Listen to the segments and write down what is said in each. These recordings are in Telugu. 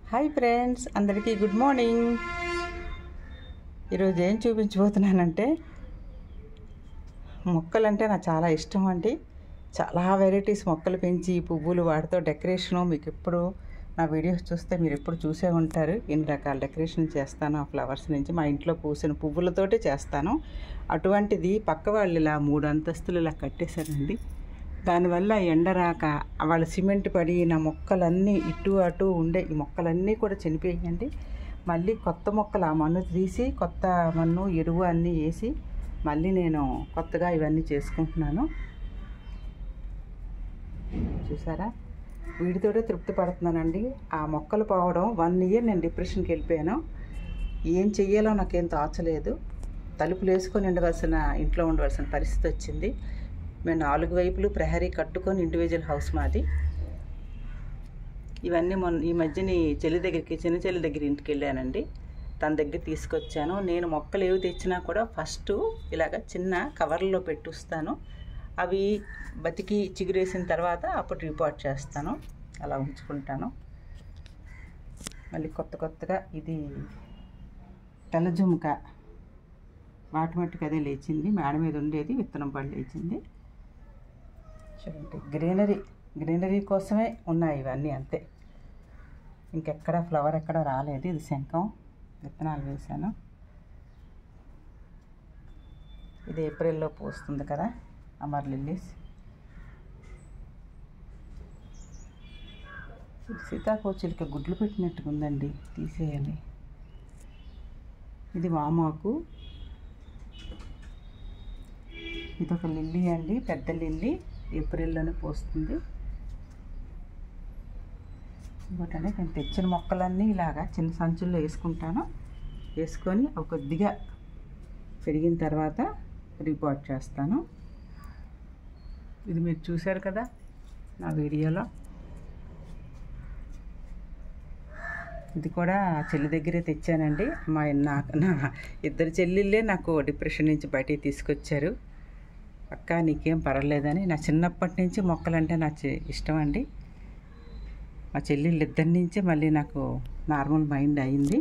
హాయ్ ఫ్రెండ్స్ అందరికీ గుడ్ మార్నింగ్ ఈరోజు ఏం చూపించబోతున్నానంటే మొక్కలంటే నాకు చాలా ఇష్టం అండి చాలా వెరైటీస్ మొక్కలు పెంచి పువ్వులు వాటితో డెకరేషను మీకు ఎప్పుడు నా వీడియోస్ చూస్తే మీరు ఎప్పుడు చూసే ఉంటారు ఎన్ని రకాల డెకరేషన్ చేస్తాను ఆ ఫ్లవర్స్ నుంచి మా ఇంట్లో పూసిన పువ్వులతోటే చేస్తాను అటువంటిది పక్క వాళ్ళు ఇలా మూడు అంతస్తులు ఇలా కట్టేశారండి దానివల్ల ఎండ రాక వాళ్ళ సిమెంట్ పడి నా మొక్కలన్నీ ఇటు అటు ఉండే ఈ మొక్కలన్నీ కూడా చనిపోయాయండి మళ్ళీ కొత్త మొక్కలు ఆ మన్ను తీసి కొత్త మన్ను ఎరువు అన్నీ వేసి మళ్ళీ నేను కొత్తగా ఇవన్నీ చేసుకుంటున్నాను చూసారా వీటితోటే తృప్తి పడుతున్నానండి ఆ మొక్కలు పోవడం వన్ ఇయర్ నేను డిప్రెషన్కి వెళ్ళిపోయాను ఏం చెయ్యాలో నాకేం తోచలేదు తలుపులు వేసుకొని ఉండవలసిన ఇంట్లో ఉండవలసిన పరిస్థితి వచ్చింది మేము నాలుగు వైపులు ప్రహరీ కట్టుకొని ఇండివిజువల్ హౌస్ మాది ఇవన్నీ మొన్న ఈ మధ్యని చెల్లి దగ్గరికి చిన్న చెల్లి దగ్గర ఇంటికి వెళ్ళానండి తన దగ్గర తీసుకొచ్చాను నేను మొక్కలు ఏవి తెచ్చినా కూడా ఫస్ట్ ఇలాగ చిన్న కవర్లో పెట్టిస్తాను అవి బతికి చిగురేసిన తర్వాత అప్పుడు రిపోర్ట్ చేస్తాను అలా ఉంచుకుంటాను మళ్ళీ కొత్త కొత్తగా ఇది తెల్లజుమ్క ఆటోమేటిక్ అదే లేచింది మేడ మీద ఉండేది విత్తనం పడి లేచింది చూడండి గ్రీనరీ గ్రీనరీ కోసమే ఉన్నాయి ఇవన్నీ అంతే ఇంకెక్కడ ఫ్లవర్ ఎక్కడ రాలేదు ఇది శంఖం విత్తనాలు వేశాను ఇది ఏప్రిల్లో పూస్తుంది కదా అమర్ లిల్లీస్ ఇది సీతాకోచిలిక గుడ్లు పెట్టినట్టుగా ఉందండి తీసేయాలి ఇది వామాకు ఇది ఒక లిల్లీ అండి పెద్ద లిల్లీ ఏప్రిల్లోనే పోస్తుంది ఇంకోటంటే నేను తెచ్చిన మొక్కలన్నీ ఇలాగా చిన్న సంచుల్లో వేసుకుంటాను వేసుకొని ఒక కొద్దిగా పెరిగిన తర్వాత రిపోర్ట్ చేస్తాను ఇది మీరు చూశారు కదా నా వీడియోలో ఇది కూడా చెల్లి దగ్గరే తెచ్చానండి మా నాకు నా ఇద్దరు చెల్లెళ్ళే నాకు డిప్రెషన్ నుంచి బయటికి తీసుకొచ్చారు అక్క నీకేం పర్వాలేదని నా చిన్నప్పటి నుంచి మొక్కలంటే నాకు చి- ఇష్టం అండి మా చెల్లెళ్ళు ఇద్దరి నుంచి మళ్ళీ నాకు నార్మల్ మైండ్ అయింది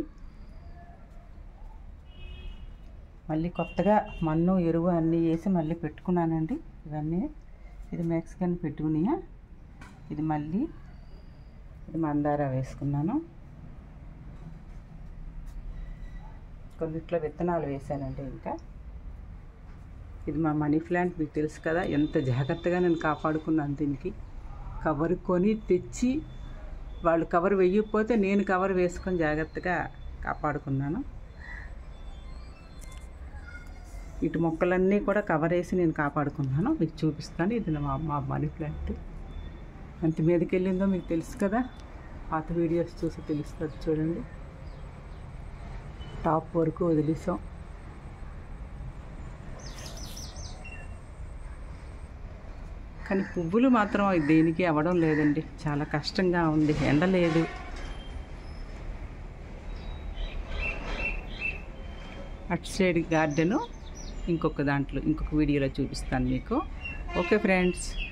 మళ్ళీ కొత్తగా మన్ను ఎరువు అన్నీ వేసి మళ్ళీ పెట్టుకున్నానండి ఇవన్నీ ఇది మెక్సికన్ పెట్టుకునియా ఇది మళ్ళీ ఇది మందార వేసుకున్నాను కొన్నిట్లో విత్తనాలు వేసానండి ఇంకా ఇది మా మనీ ప్లాంట్ మీకు తెలుసు కదా ఎంత జాగ్రత్తగా నేను కాపాడుకున్నాను దీనికి కవర్ కొని తెచ్చి వాళ్ళు కవర్ వెయ్యకపోతే నేను కవర్ వేసుకొని జాగ్రత్తగా కాపాడుకున్నాను ఇటు మొక్కలన్నీ కూడా కవర్ వేసి నేను కాపాడుకున్నాను మీకు చూపిస్తాను ఇది మా మా మనీ ప్లాంట్ ఎంత మీదకి వెళ్ళిందో మీకు తెలుసు కదా పాత వీడియోస్ చూసి తెలుస్తుంది చూడండి టాప్ వరకు వదిలేసాం కానీ పువ్వులు మాత్రం దేనికి అవ్వడం లేదండి చాలా కష్టంగా ఉంది ఎండ లేదు అటు సైడ్ గార్డెను ఇంకొక దాంట్లో ఇంకొక వీడియోలో చూపిస్తాను మీకు ఓకే ఫ్రెండ్స్